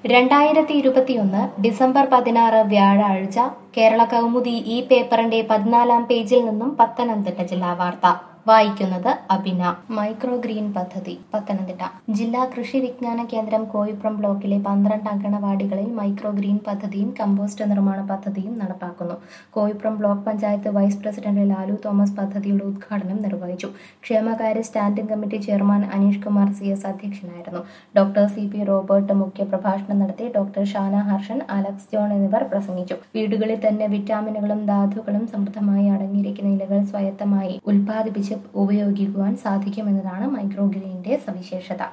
രണ്ടായിരത്തി ഇരുപത്തിയൊന്ന് ഡിസംബർ പതിനാറ് വ്യാഴാഴ്ച കേരള കൗമുദി ഈ പേപ്പറിന്റെ പതിനാലാം പേജിൽ നിന്നും പത്തനംതിട്ട ജില്ലാ വാർത്ത വായിക്കുന്നത് അബിന മൈക്രോ ഗ്രീൻ പദ്ധതി പത്തനംതിട്ട ജില്ലാ കൃഷി വിജ്ഞാന കേന്ദ്രം കോയിപ്രം ബ്ലോക്കിലെ പന്ത്രണ്ട് അങ്കണവാടികളിൽ മൈക്രോ ഗ്രീൻ പദ്ധതിയും കമ്പോസ്റ്റ് നിർമ്മാണ പദ്ധതിയും നടപ്പാക്കുന്നു Koyipram block panchayat vice president Lalu Thomas പദ്ധതിയുടെ ഉദ്ഘാടനം നിർവഹിച്ചു ക്ഷേമകാര്യ standing committee chairman Aneesh Kumar C S അധ്യക്ഷനായിരുന്നു ഡോക്ടർ സി പി റോബർട്ട് മുഖ്യ പ്രഭാഷണം നടത്തി doctor Shana Harshan Alex John എന്നിവർ പ്രസംഗിച്ചു വീടുകളിൽ തന്നെ വിറ്റാമിനുകളും ധാതുക്കളും സമൃദ്ധമായി അടങ്ങിയിരിക്കുന്ന ഇലകൾ സ്വായത്തമായി ഉൽപ്പാദിപ്പിച്ച് ഉപയോഗിക്കുവാൻ സാധിക്കുമെന്നതാണ് മൈക്രോ ഗ്രീനിന്റെ സവിശേഷത